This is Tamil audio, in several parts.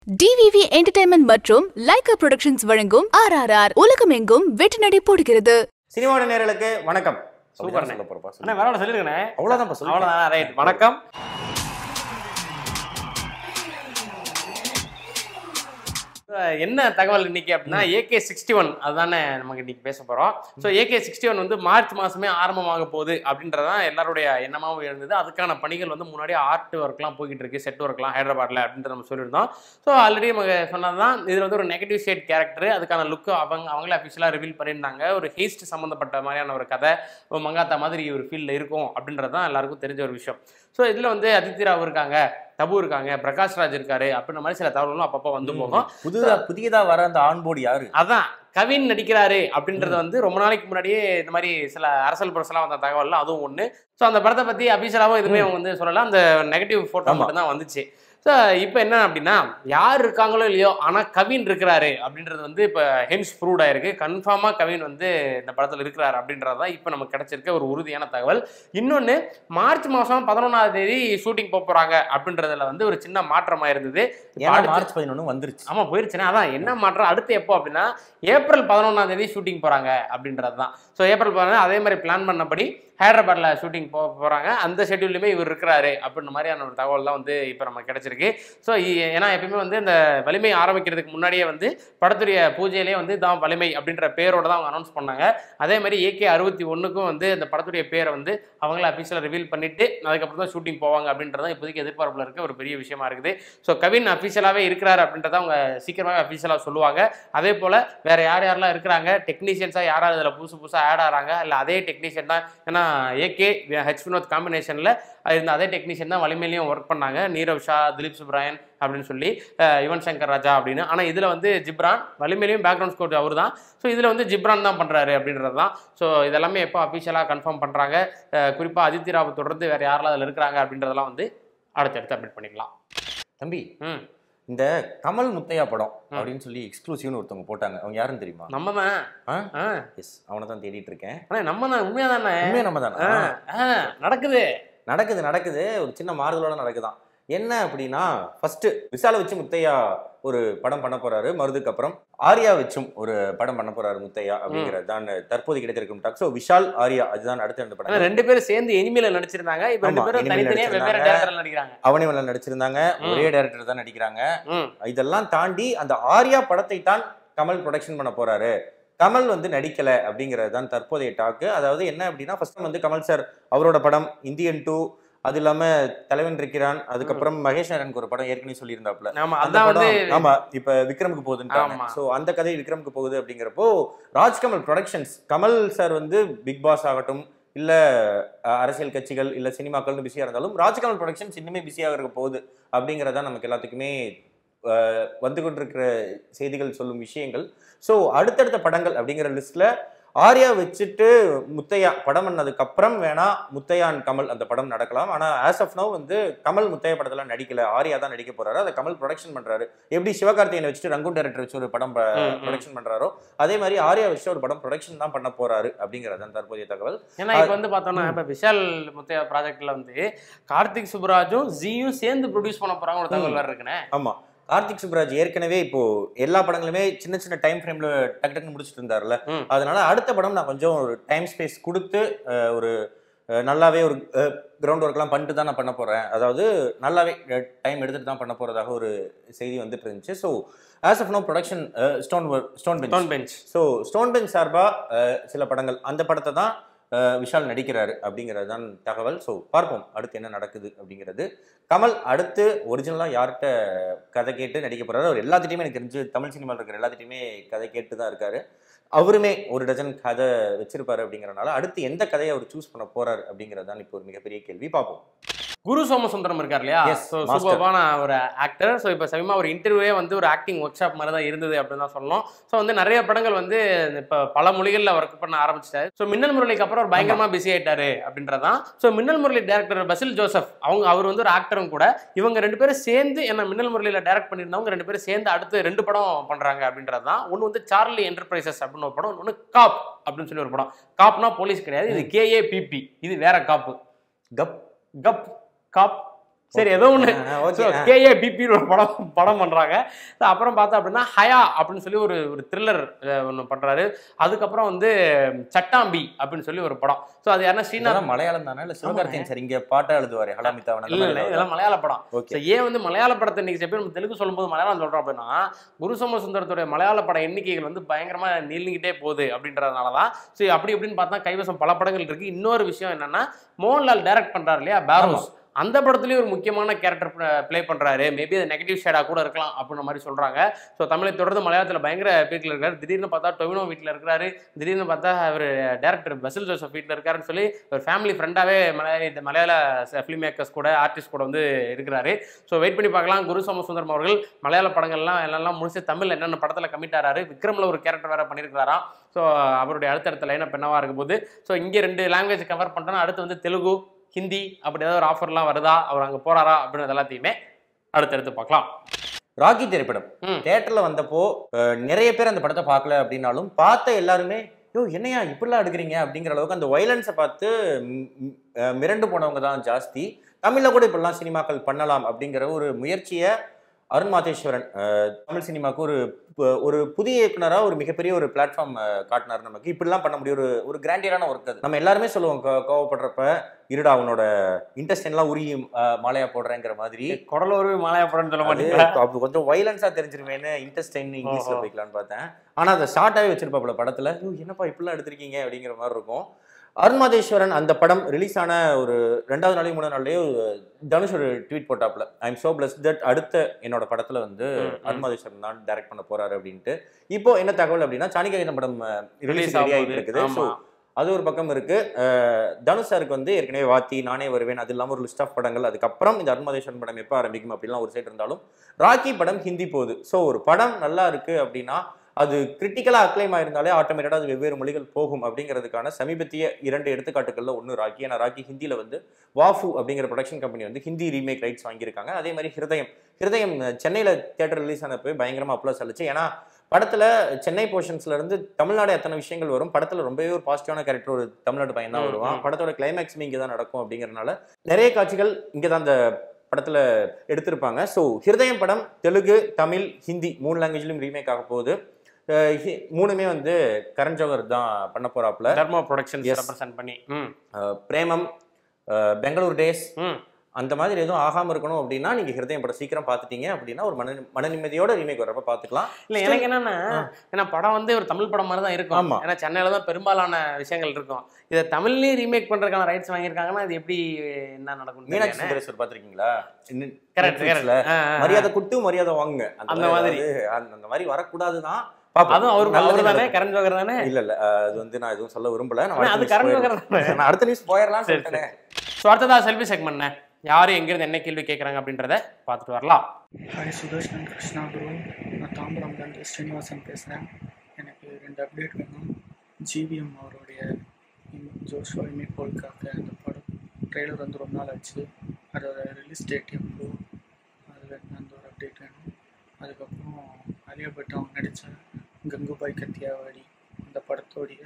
டிவிவி என்டர்டைன்மெண்ட் மற்றும் லைகா புரொடக்ஷன்ஸ் வழங்கும் ஆர் ஆர் ஆர் உலகமெங்கும் வெற்றி நடை போடுகிறது சினிமாவோட நேரலுக்கு வணக்கம் சூப்பர்ண்ணே. சொல்ல போறப்பா அண்ணா வேற சொல்லிருக்கண்ணே அவ்வளவுதான் சொல்லுங்க அவ்வளவுதான் ரைட் வணக்கம் அஹ் என்ன தகவல் இன்னைக்கு அப்படின்னா ஏகே சிக்ஸ்டி ஒன் அதுதானே நமக்கு இன்னைக்கு பேச போறோம் ஸோ ஏகே சிக்ஸ்டி ஒன் வந்து மார்ச் மாசமே ஆரம்பமாக போகுது அப்படின்றதான் எல்லாருடைய எண்ணமாகவும் இருந்தது அதுக்கான பணிகள் வந்து முன்னாடியே ஆர்ட் ஒர்க்லாம் போய்கிட்டு இருக்கு செட் ஒர்க்லாம் ஹைதராபாத்ல அப்படின்றத நம்ம சொல்லியிருந்தோம் ஸோ ஆல்ரெடி நம்ம சொன்னதுதான் இதில் வந்து ஒரு நெகட்டிவ் ஷேட் கேரக்டர் அதுக்கான லுக்கு அவங்க அவங்களே அஃபிஷியலாக ரிவீல் பண்ணியிருந்தாங்க ஒரு ஹேஸ்ட் சம்மந்தப்பட்ட மாதிரியான ஒரு கதை ஒரு மங்காத்தா மாதிரி ஒரு ஃபீல்டில் இருக்கும் அப்படின்றது தான் எல்லாருக்கும் தெரிஞ்ச ஒரு விஷயம் ஸோ இதில் வந்து அதித்தி ராவ் இருக்காங்க தபு இருக்காங்க பிரகாஷ் ராஜ் இருக்காரு அப்படின்ற மாதிரி சில தகவல்களும் அப்பப்போ வந்து போகும் புதுதா புதியதா வர அந்த ஆன்போர்டு யாரு அதான் கவின் நடிக்கிறாரு அப்படின்றது வந்து ரொம்ப நாளைக்கு முன்னாடியே இந்த மாதிரி சில அரசல் புரசலாக வந்த தகவல்லாம் அதுவும் ஒன்று ஸோ அந்த படத்தை பற்றி அபிஷியலாகவும் எதுவுமே அவங்க வந்து சொல்லலாம் அந்த நெகட்டிவ் ஃபோட்டோ ஆமா. மட்டும் தான் வந்துச்சு ஸோ இப்போ என்ன அப்படின்னா யார் இருக்காங்களோ இல்லையோ ஆனால் கவின் இருக்கிறாரு அப்படின்றது வந்து இப்போ ஹென்ஸ் ப்ரூவ் ஆயிருக்கு கன்ஃபார்மாக கவின் வந்து இந்த படத்தில் இருக்கிறாரு அப்படின்றது தான் இப்போ நமக்கு கிடைச்சிருக்க ஒரு உறுதியான தகவல் இன்னொன்று மார்ச் மாதம் பதினொன்றாம் தேதி ஷூட்டிங் போக போகிறாங்க அப்படின்றதுல வந்து ஒரு சின்ன மாற்றமாக இருந்தது இப்ப ஏன்னா அடுத்து- மார்ச் பதினொன்னு வந்துருச்சு ஆமா போயிருச்சுன்னா அதான் என்ன மாற்றம் அடுத்து எப்போ அப்படின்னா ஏப்ரல் பதினொன்றாம் தேதி ஷூட்டிங் போறாங்க அப்படின்றது தான் ஸோ ஏப்ரல் பதினொன்று அதே மாதிரி பிளான் பண்ணபடி ஹைதராபாத்ல ஷூட்டிங் போக போறாங்க அந்த ஷெட்யூல்லையுமே இவர் இருக்கிறாரு அப்படின்ற மாதிரியான ஒரு தகவல் தான் வந்து இப்போ நம்ம கிடைச்சிருக்கு ஸோ ஏன்னா எப்பயுமே வந்து இந்த வலிமை ஆரம்பிக்கிறதுக்கு முன்னாடியே வந்து படத்துடைய பூஜையிலே வந்து தான் வலிமை அப்படின்ற பேரோட தான் அவங்க அனௌன்ஸ் பண்ணாங்க அதே மாதிரி ஏகே அறுபத்தி ஒன்றுக்கும் வந்து இந்த படத்துடைய பேரை வந்து அவங்கள அஃபீஷியலாக ரிவீல் பண்ணிட்டு அதுக்கப்புறம் தான் ஷூட்டிங் போவாங்க அப்படின்றதான் இப்போதைக்கு எதிர்பார்ப்பில் இருக்க ஒரு பெரிய விஷயமா இருக்குது ஸோ கவின் அஃபீஷியலாகவே இருக்கிறாரு அப்படின்றத அவங்க சீக்கிரமாகவே அஃபீஷியலாக சொல்லுவாங்க அதே போல் வேற யார் யாரெல்லாம் இருக்கிறாங்க டெக்னீஷியன்ஸாக யார் யார் இதில் புதுசு புதுசாக ஆட் ஆகிறாங்க இல்லை அதே டெக்னீஷியன் தான் ஏன்னா ஏகே ஹெச் வினோத் காம்பினேஷனில் இருந்த அதே டெக்னீஷியன் தான் வலிமையிலையும் ஒர்க் பண்ணாங்க நீரவ் ஷா திலீப் சுப்ராயன் அப்படின்னு சொல்லி அஹ், யுவன் சங்கர் ராஜா அப்படின்னு ஆனால் இதில் வந்து ஜிப்ரான் வலிமையிலையும் பேக்ரவுண்ட் ஸ்கோர் அவர் தான் ஸோ இதில் வந்து ஜிப்ரான் தான் பண்ணுறாரு அப்படின்றது தான் ஸோ இதெல்லாமே எப்போ அஃபீஷியலாக கன்ஃபார்ம் பண்ணுறாங்க குறிப்பாக அதித்தி ராவ் தொடர்ந்து வேறு யாரெல்லாம் அதில் இருக்கிறாங்க அப்படின்றதெல்லாம் வந்து அடுத்தடுத்து அப்டேட் பண்ணிக்கலாம் தம்பி ம் இந்த கமல் முத்தையா படம் அப்படின்னு சொல்லி எக்ஸ்க்ளூசிவ்னு ஒருத்தவங்க போட்டாங்க அவங்க யாருன்னு தெரியுமா நம்ம தான் ஆ ஆ எஸ் அவனை தான் தேடிட்டு இருக்கேன் அண்ணா நம்ம தான் உண்மையாக தானே உண்மையா நம்ம தானே ஆ, ஆ, நடக்குது நடக்குது நடக்குது ஒரு சின்ன மாறுதலோட நடக்குதான் என்ன அப்படின்னா ஃபர்ஸ்ட் விசால வச்சு முத்தையா ஒரு படம் பண்ண போறாரு மருதுக்கு அப்புறம் ஆர்யா வச்சும் ஒரு படம் பண்ண போறாரு முத்தையா அப்படிங்கிறது தான் தற்போது கிடைத்திருக்கும் டாக் ஸோ விஷால் ஆர்யா அதுதான் அடுத்த ரெண்டு ஆனா படம் ரெண்டு பேரும் சேர்ந்து இனிமேல நடிச்சிருந்தாங்க இப்ப ரெண்டு ஆமா, பேரும் இனிமேல் தனித்தனியா வெவ்வேறு நடிச்சிருந்தாங்க. டேரக்டர்ல நடிக்கிறாங்க அவனி நடிச்சிருந்தாங்க ம். ஒரே டைரக்டர் தான் நடிக்கிறாங்க ம் இதெல்லாம் தாண்டி அந்த ஆர்யா படத்தை தான் கமல் ப்ரொடக்ஷன் பண்ண போறாரு கமல் வந்து நடிக்கல அப்படிங்கிறது தான் தற்போதைய டாக்கு அதாவது என்ன அப்படின்னா ஃபர்ஸ்ட் வந்து கமல் சார் அவரோட படம் இந்தியன் டூ அது இல்லாம தலைவன் இருக்கிறான் அதுக்கப்புறம் மகேஷ் நாராயணுக்கு ஒரு படம் ஏற்கனவே சொல்லியிருந்தாப்ல ஆமா அந்த அதான் வந்து படம் ஆமா இப்ப விக்ரமுக்கு போகுதுன்ட்டாங்க ஆமா. சோ அந்த கதை விக்ரமுக்கு போகுது அப்படிங்கிறப்போ ராஜ்கமல் ப்ரொடக்ஷன்ஸ் கமல் சார் வந்து பிக் பாஸ் ஆகட்டும் இல்ல அஹ், அரசியல் கட்சிகள் இல்ல சினிமாக்கள்னு பிஸியா இருந்தாலும் ராஜ்கமல் ப்ரொடக்ஷன்ஸ் இன்னுமே பிஸியாக இருக்க போகுது அப்படிங்கறதா நமக்கு எல்லாத்துக்குமே அஹ், வந்து கொண்டிருக்கிற செய்திகள் சொல்லும் விஷயங்கள் ஸோ அடுத்தடுத்த படங்கள் அப்படிங்கிற லிஸ்ட்ல ஆர்யா வச்சுட்டு முத்தையா படம் பண்ணதுக்கு அப்புறம் வேணா முத்தையா and கமல் அந்த படம் நடக்கலாம் ஆனா ஆஸ் ஆஃப் நோ வந்து கமல் முத்தையா படத்துல நடிக்கல ஆர்யா தான் நடிக்க போறாரு அதை கமல் ப்ரொடக்ஷன் பண்றாரு எப்படி சிவகார்த்திகேயனை வச்சுட்டு ரங்கூன் டைரக்டர் வச்சு ஒரு படம் ம், ம். ப்ரொடக்ஷன் பண்றாரோ அதே மாதிரி ஆர்யா வச்சு ஒரு படம் ப்ரொடக்ஷன் தான் பண்ண போறாரு அப்படிங்கிறது தான் தற்போதைய தகவல் ஏன்னா இப்ப வந்து பார்த்தோம்னா இப்ப விஷால் முத்தையா ப்ராஜெக்ட்ல வந்து கார்த்திக் சுப்ராஜும் ஜியும் சேர்ந்து ப்ரொடியூஸ் பண்ண போறாங்க ஒரு தகவல் வேற இருக்குண்ணே ஆமா கார்த்திக் சுப்ராஜ் ஏற்கனவே இப்போ எல்லா படங்களுமே சின்ன சின்ன டைம் ஃப்ரேம்ல டக்கு டக்குன்னு முடிச்சிட்டு இருந்தாருல்ல ம். அதனால அடுத்த படம் நான் கொஞ்சம் ஒரு டைம் ஸ்பேஸ் கொடுத்து அஹ், ஒரு அஹ், நல்லாவே ஒரு கிரவுண்ட் ஒர்க்லாம் பண்ணிட்டு தான் நான் பண்ண போறேன் அதாவது நல்லாவே டைம் எடுத்துட்டு தான் பண்ண போறதாக ஒரு செய்தி வந்துட்டு இருந்துச்சு so as of no production stone stone bench tone bench so stone bench சார்பா அஹ், சில படங்கள் அந்த படத்தை தான் அஹ், விஷால் நடிக்கிறாரு அப்படிங்கிறது தான் தகவல் ஸோ பார்ப்போம் அடுத்து என்ன நடக்குது அப்படிங்கிறது கமல் அடுத்து ஒரிஜினலாக யார்கிட்ட கதை கேட்டு நடிக்க போறாரு அவர் எல்லாத்திட்டையுமே எனக்கு தெரிஞ்சு தமிழ் சினிமாவில் இருக்கிற எல்லாத்திட்டையுமே கதை கேட்டு தான் இருக்காரு அவருமே ஒரு டஜன் கதை வச்சிருப்பாரு அப்படிங்கறனால அடுத்து எந்த கதையை அவர் சூஸ் பண்ண போறாரு அப்படிங்கிறது தான் இப்போ ஒரு மிகப்பெரிய கேள்வி பார்ப்போம் குரு சோமசுந்தரம் இருக்கார் இல்லையா Yes, ஸோ master. சூப்பர்பான ஒரு ஆக்டர் ஸோ இப்போ சமயமா ஒரு இன்டர்வியூவே வந்து ஒரு ஆக்டிங் ஒர்க் ஷாப் மாதிரி தான் இருந்தது அப்படின்னு தான் சொல்லணும் ஸோ வந்து நிறைய படங்கள் வந்து இப்போ பல மொழிகளில் ஒர்க் பண்ண ஆரம்பிச்சிட்டாரு ஸோ மின்னல் முரளிக்கு அப்புறம் அவர் பயங்கரமா பிஸி ஆயிட்டாரு அப்படின்றதான் ஸோ மின்னல் முரளி டேரக்டர் பசில் ஜோசப் அவங்க அவர் வந்து ஒரு ஆக்டரும் கூட இவங்க ரெண்டு பேரும் சேர்ந்து என்ன மின்னல் முரளியில் டைரக்ட் பண்ணியிருந்தவங்க ரெண்டு பேரும் சேர்ந்து அடுத்து ரெண்டு படம் பண்றாங்க அப்படின்றது தான் ஒன்று வந்து சார்லி என்டர்பிரைசஸ் அப்படின்னு ஒரு படம் ஒன்று காப் அப்படின்னு சொல்லி ஒரு படம் காப்னா போலீஸ் கிடையாது இது கேஏபிபி இது வேற காப்பு கப் கப் காப் சரி ஏதோ ஒன்று ஓகே கேஏ பிபின்னு ஒரு படம் படம் பண்றாங்க So, அப்புறம் பார்த்தா அப்படின்னா ஹயா அப்படின்னு சொல்லி ஒரு ஒரு த்ரில்லர் ஒன்று பண்றாரு அதுக்கப்புறம் வந்து சட்டாம்பி அப்படின்னு சொல்லி ஒரு படம் ஸோ அது யாருன்னா ஸ்ரீநாத் இதெல்லாம் மலையாளம் தானே இல்ல சிவகார்த்தியன் சார் இங்க பாட்டா எழுதுவாரு ஹலாமிதாவன் இல்ல இல்ல இதெல்லாம் மலையாள படம் ஓகே ஸோ ஏன் வந்து மலையாள படத்தை இன்னைக்கு சில பேர் நம்ம தெலுங்கு சொல்லும்போது மலையாளம் சொல்றோம் அப்படின்னா குருசம சுந்தரத்துடைய மலையாள பட எண்ணிக்கைகள் வந்து பயங்கரமா நீள்கிட்டே போகுது அப்படின்றதுனால தான் ஸோ அப்படி இப்படின்னு பார்த்தா கைவசம் பல படங்கள் இருக்கு இன்னொரு விஷயம் என்னன்னா மோகன்லால் டைரக்ட் பண்றாரு இல்லையா பேரோஸ் அந்த படத்துலயும் ஒரு முக்கியமான கேரக்டர் ப்ளே பண்றாரு மேபி அது நெகட்டிவ் ஷேடா கூட இருக்கலாம் அப்படின்ற மாதிரி சொல்றாங்க ஸோ தமிழை தொடர்ந்து மலையாளத்தில் பயங்கர பீக்கில் இருக்காரு திடீர்னு பார்த்தா டொவினோ வீட்டில் இருக்கிறாரு திடீர்னு பார்த்தா அவர் டேரக்டர் பசில் ஜோசப் வீட்டில் இருக்காருன்னு சொல்லி ஒரு ஃபேமிலி ஃப்ரெண்டாவே மலையாளி இந்த மலையாள ஃபிலிம் மேக்கர்ஸ் கூட ஆர்டிஸ்ட் கூட வந்து இருக்கிறாரு ஸோ வெயிட் பண்ணி பார்க்கலாம் குரு சோமசுந்தரம் அவர்கள் மலையாள படங்கள்லாம் எல்லாம் முடிச்சு தமிழ் என்னென்ன படத்தில் கமிட் ஆறாரு விக்ரமில் ஒரு கேரக்டர் வேற பண்ணியிருக்கிறாராம் ஸோ அவருடைய அடுத்தடுத்த லைனப் என்னவா இருக்கும் போது ஸோ இங்கே ரெண்டு லாங்குவேஜ் கவர் பண்ணிட்டோன்னா அடுத்து வந்து தெலுங்கு ஹிந்தி அப்படி ஏதாவது ஒரு ஆஃபர்லாம் வருதா அவர் அங்கே போறாரா அப்படின்றது எல்லாத்தையுமே அடுத்தடுத்து பார்க்கலாம் ராக்கி திரைப்படம் ம். தியேட்டர்ல வந்தப்போ அஹ், நிறைய பேர் அந்த படத்தை பார்க்கல அப்படின்னாலும் பார்த்த எல்லாருமே யோ என்னையா இப்படிலாம் எடுக்கிறீங்க அப்படிங்கிற அளவுக்கு அந்த வயலன்ஸை பார்த்து ம், ம், அஹ், மிரண்டு போனவங்க தான் ஜாஸ்தி தமிழ்ல கூட இப்படிலாம் சினிமாக்கள் பண்ணலாம் அப்படிங்கிற ஒரு முயற்சியை அருண் மாதேஸ்வரன் அஹ், தமிழ் சினிமாவுக்கு ஒரு ப- ஒரு புதிய இயக்குனரா ஒரு மிகப்பெரிய ஒரு பிளாட்ஃபார்ம் காட்டினார் நமக்கு இப்படிலாம் பண்ண முடியும் ஒரு ஒரு கிராண்டியரான ஒர்க் அது நம்ம எல்லாருமே சொல்லுவோம் கோ- கோவப்படுறப்ப இருடா அவனோட இன்டெஸ்டன்லாம் உருகி அஹ், மாலையா போடுறேங்கிற மாதிரி குடலூர் மாலையா படம்னு சொல்ல அது மாட்டீங்களா அப்ப கொஞ்சம் வைலன்ஸா தெரிஞ்சிருவேன்னு இன்ட்ரெஸ்டிங் இங்கிலீஷ்ல ஓஹோ. போய்க்கலாம்னு பார்த்தேன் ஆனா அதை ஷார்ட்டாவே வச்சிருப்பாப்புல படத்துல ஐயோ என்னப்பா இப்படிலாம் எடுத்திருக்கீங்க அப்படிங்கிற மாதிரி இருக்கும் அருண்மாதேஸ்வரன் அந்த படம் ரிலீஸ் ஆன ஒரு ரெண்டாவது நாளைக்கு மூணு நாள்லயே தனுஷ் ஒரு ட்வீட் போட்டாப்புல I am so pleased that அடுத்த என்னோட படத்துல வந்து ம், ம். அருண்மாதேஸ்வரன் தான் டைரக்ட் பண்ண போறாரு அப்படின்ட்டு இப்போ என்ன தகவல் அப்படின்னா சாணிகாகிதம் படம் ரிலீஸ் ரெடி ஆகிட்டு இருக்குது ஸோ ஆமா அது ஒரு பக்கம் இருக்கு அஹ் தனுஷ் சாருக்கு வந்து ஏற்கனவே வாத்தி நானே வருவேன் அது இல்லாமல் ஒரு லிஸ்ட் ஆஃப் படங்கள் அதுக்கப்புறம் இந்த அருண்மதேஸ்வரன் படம் எப்போ ஆரம்பிக்கும் அப்படிலாம் ஒரு சைடு இருந்தாலும் ராக்கி படம் ஹிந்தி போகுது ஸோ ஒரு படம் நல்லா இருக்கு அப்படின்னா அது கிரிட்டிக்கலாக அக்ளைம் ஆயிருந்தாலே ஆட்டோமேட்டடாக அது வெவ்வேறு மொழிகள் போகும் அப்படிங்கிறதுக்கான சமீபத்திய இரண்டு எடுத்துக்காட்டுகள்ல ஒன்று ராக்கி ஏன்னா ராக்கி ஹிந்தியில் வந்து வாஃபு அப்படிங்கிற ப்ரொடக்ஷன் கம்பெனி வந்து ஹிந்தி ரீமேக் ரைட்ஸ் வாங்கியிருக்காங்க அதே மாதிரி ஹிருதயம் ஹிருதயம் சென்னையில் தியேட்டர் ரிலீஸ் ஆனப்போ பயங்கரமாக அப்ளாஸ் அளிச்சு ஏன்னா படத்துல சென்னை போர்ஷன்ஸ்ல இருந்து தமிழ்நாடு எத்தனை விஷயங்கள் வரும் படத்துல ரொம்பவே ஒரு பாசிட்டிவான கேரக்டர் ஒரு தமிழ்நாடு பையன் தான் ம், வருவான் ம். படத்தோட கிளைமேக்ஸுமே இங்கே தான் நடக்கும் அப்படிங்கறதுனால நிறைய காட்சிகள் இங்கே தான் அந்த படத்துல எடுத்திருப்பாங்க ஸோ ஹிருதயம் படம் தெலுங்கு தமிழ் ஹிந்தி மூணு லாங்குவேஜ்லயும் ரீமேக் ஆக போகுது அஹ் ஹி- மூணுமே வந்து கரண் ஜோகர் தான் பண்ண போறாப்புல தர்மா ப்ரொடக்ஷன்ஸ் Yes. ரெப்ரசென்ட் பண்ணி ம் அஹ் பிரேமம் அஹ் பெங்களூர் டேஸ் ம் அந்த மாதிரி எதுவும் ஆகாம இருக்கணும் அப்படின்னா நீங்க ஹிருதயம் படம் சீக்கிரம் பார்த்துட்டீங்க அப்படின்னா ஒரு மன மன நிம்மதியோட ரீமேக் வரப்ப பார்த்துக்கலாம் இல்ல எனக்கு என்னன்னா ஆ. ஏன்னா படம் வந்து ஒரு தமிழ் படம் மாதிரி தான் இருக்கும் ஆமா. ஏன்னா சென்னையில தான் பெரும்பாலான விஷயங்கள் இருக்கும் இதை தமிழ்லயும் ரீமேக் பண்றதுக்கான ரைட்ஸ் வாங்கியிருக்காங்கன்னா இது எப்படி என்ன நடக்கும் மீனாட்சி சுந்தரேஸ்வர் பாத்திருக்கீங்களா கரெக்ட் Netflixல மரியாதை கொடுத்து மரியாதை வாங்குங்க அந்த மாதிரி. அதாவது அந்த அந்த மாதிரி வரக்கூடாதுதான் பாப்போம். அதுவும் அவரு நல்லது அவர் தானே நடக்கும். கரண் ஜோகர் தானே இல்ல இல்ல அஹ், அது வந்து நான் எதுவும் சொல்ல விரும்பல நான் ஆனா அடுத்த அது news கரண் போயிடுறேன். ஜோகர் தானே நான் அடுத்த நியூஸ் போயிடலாம் சரி, சொல்லிட்டேனே. ஸோ அடுத்ததா செல்ஃபி செக்மெண்ட் யாரு எங்கிருந்து என்ன கேள்வி கேட்குறாங்க அப்படின்றத பார்த்துட்டு வரலாம் ஹாய் சுதர்ஷ் நான் கிருஷ்ணா குரு நான் தாம்பரம்லேருந்து ஸ்ரீனிவாசன் பேசுகிறேன் எனக்கு ரெண்டு அப்டேட் வேணும் ஜிவிஎம் அவருடைய இம்- ஜோஷ்வா இமே போல்காக்க அந்த படம் ட்ரெய்லர் வந்து ரொம்ப நாள் ஆச்சு அதோட ரிலீஸ் டேட் எப்போ அதில் அந்த ஒரு அப்டேட் வேணும் அதுக்கப்புறம் அலியா பட் அவங்க நடித்த கங்குபாய் கத்தியாவாடி அந்த படத்தோடைய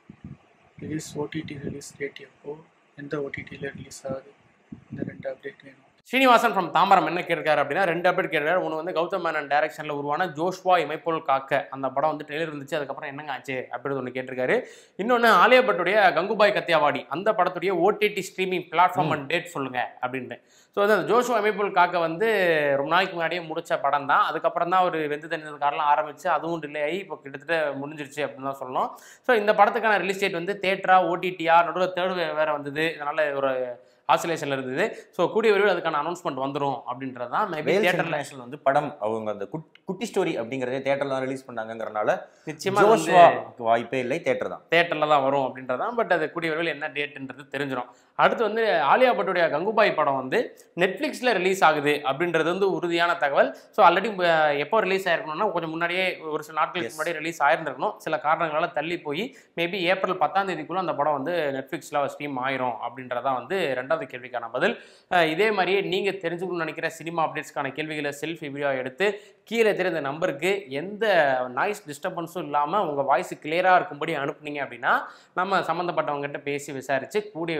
ரிலீஸ் ஓடிடி ரிலீஸ் டேட் எப்போ எந்த ஓடிடியில் ரிலீஸ் ஆகுது இந்த ரெண்டு அப்டேட் வேணும் ஸ்ரீனிவாசன் ஃப்ரம் தாம்பரம் என்ன கேட்டிருக்காரு அப்படின்னா ரெண்டு அப்டேட் கேட்டிருக்காரு ஒன்று வந்து கௌதம் மேனன் டைரக்ஷனில் உருவான ஜோஷ்வா இமைப்போல் காக்க அந்த படம் வந்து ட்ரெய்லர் இருந்துச்சு அதுக்கப்புறம் என்னங்க ஆச்சு அப்படின்னு ஒன்று கேட்டிருக்காரு இன்னொன்று ஆலியா பட்டுடைய கங்குபாய் கத்தியாவாடி அந்த படத்துடைய OTT streaming platform and date சொல்லுங்க அப்படின்ட்டு ஸோ அந்த ஜோஷ்வா இமைப்போல் காக்க வந்து ரொம்ப நாளைக்கு முன்னாடியே முடிச்ச படம் தான் அதுக்கப்புறம் தான் ஒரு வெந்து தண்ணி காரெல்லாம் ஆரம்பிச்சு அதுவும் டிலே ஆகி இப்போ கிட்டத்தட்ட முடிஞ்சிருச்சு அப்படின்னு தான் சொல்லணும் ஸோ இந்த படத்துக்கான ரிலீஸ் டேட் வந்து தேட்டரா ஓடிடியா நடுவில் தேர்டு வேற வந்தது அதனால ஒரு ஆசிலேஷன்ல இருந்தது ஸோ கூடிய விரைவில் அதுக்கான அனௌன்ஸ்மெண்ட் வந்துரும் அப்படின்றது தான் மேபி வேல்ஸ் தியேட்டர்ல இன்டர்நேஷனல் வந்து படம் அவங்க அந்த குட்- குட்டி ஸ்டோரி அப்படிங்கறதே தியேட்டர்ல தான் ரிலீஸ் பண்ணாங்கங்கறனால நிச்சயமா வந்து ஜோஷ்வாக்கு வாய்ப்பே இல்லை தியேட்டர் தான் தேட்டர்ல தான் வரும் அப்படின்றது தான் பட் அது கூடிய விரைவில் என்ன டேட்ன்றது தெரிஞ்சிடும் அடுத்து வந்து ஆலியா பட்டுடைய கங்குபாய் படம் வந்து நெட்ஃப்ளிக்ஸில் ரிலீஸ் ஆகுது அப்படின்றது வந்து உறுதியான தகவல் ஸோ ஆல்ரெடி எப்போ ரிலீஸ் ஆயிருக்கணும்னா கொஞ்சம் முன்னாடியே ஒரு சில நாட்களுக்கு Yes. முன்னாடி ரிலீஸ் ஆயிருந்திருக்கணும் சில காரணங்களால தள்ளி போய் மேபி ஏப்ரல் பத்தாம் தேதிக்குள்ள அந்த படம் வந்து நெட்ஃப்ளிக்ஸில் ஸ்ட்ரீம் ஆயிரும் அப்படின்றதான் வந்து ரெண்டாவது கேள்விக்கான பதில் அஹ் இதே மாதிரியே நீங்கள் தெரிஞ்சுக்கணும்னு நினைக்கிற சினிமா அப்டேட்ஸ்க்கான கேள்விகளை செல்ஃபி வீடியோ எடுத்து கீழே தெரிந்த நம்பருக்கு எந்த நாய்ஸ் டிஸ்டர்பன்ஸும் இல்லாமல் உங்கள் வாய்ஸ் கிளியராக இருக்கும்படி அனுப்புனீங்க அப்படின்னா நம்ம சம்மந்தப்பட்டவங்ககிட்ட பேசி விசாரித்து கூடிய விரைவில் அதுக்கான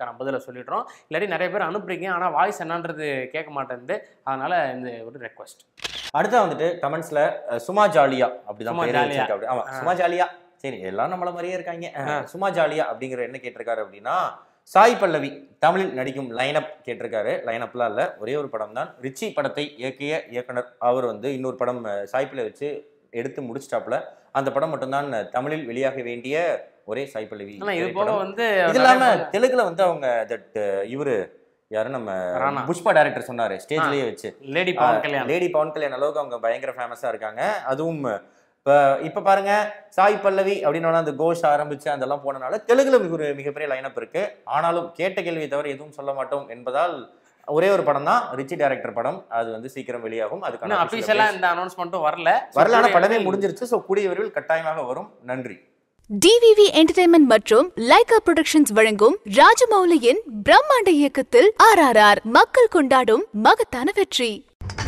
அதுக்கான பதிலை சொல்லிடுறோம் இல்லாட்டி நிறைய பேர் அனுப்புறீங்க ஆனால் வாய்ஸ் என்னன்றது கேட்க மாட்டேங்குது அதனால இந்த ஒரு ரெக்வஸ்ட் அடுத்தா வந்துட்டு கமெண்ட்ஸ்ல சும்மா ஜாலியா அப்படிதான் சும்மா பேரே ஜாலியா. வச்சிருக்கு அப்படி ஆமா ஆ. சும்மா ஜாலியா சரி எல்லாம் நம்மள மாதிரியே இருக்காங்க ஆ. சும்மா ஜாலியா அப்படிங்கிற என்ன கேட்டிருக்காரு அப்படின்னா சாய் பல்லவி தமிழில் நடிக்கும் லைனப் கேட்டிருக்காரு லைனப்லாம் இல்ல ஒரே ஒரு படம் தான் ரிச்சி படத்தை இயக்கிய இயக்குனர் அவர் வந்து இன்னொரு படம் அஹ், சாய் பல்லவி வச்சு எடுத்து முடிச்சிட்டாப்புல அந்த படம் மட்டும்தான் தமிழில் வெளியாக வேண்டிய ஒரே சாய் பல்லவி ஆனால் இது போக திரைப்படம். வந்து இது இல்லாம தெலுங்குல வந்து அவங்க தட் இவரு யாரு நம்ம ராணா. புஷ்பா டைரக்டர் சொன்னாரு ஸ்டேஜ்லயே வச்சு லேடி பவன் கல்யாண் லேடி பவன் கல்யாண் அளவுக்கு அவங்க பயங்கர ஃபேமஸா இருக்காங்க அதுவும் இப்போ இப்போ பாருங்க சாய் பல்லவி அப்படின்னு அந்த கோஷ் ஆரம்பிச்சு அதெல்லாம் போனனால தெலுங்குல மிக ஒரு மிகப்பெரிய லைனப் இருக்கு ஆனாலும் கேட்ட கேள்வியை தவிர எதுவும் சொல்ல மாட்டோம் என்பதால் ஒரே ஒரு படம் தான் ரிச்சி டைரக்டர் படம் அது வந்து சீக்கிரம் வெளியாகும் இன்னும் அதுக்கான அபிஷியலாக இந்த அனௌன்ஸ்மெண்ட்டும் வரல வரலான படமே முடிஞ்சிருச்சு ஸோ கூடிய விரைவில் கட்டாயமாக வரும் நன்றி டிவிவி என்டர்டைன்மெண்ட் மற்றும் லைகா புரொடக்ஷன்ஸ் வழங்கும் ராஜமௌலியின் பிரம்மாண்ட இயக்கத்தில் ஆர்ஆர்ஆர் மக்கள் கொண்டாடும் மகத்தான வெற்றி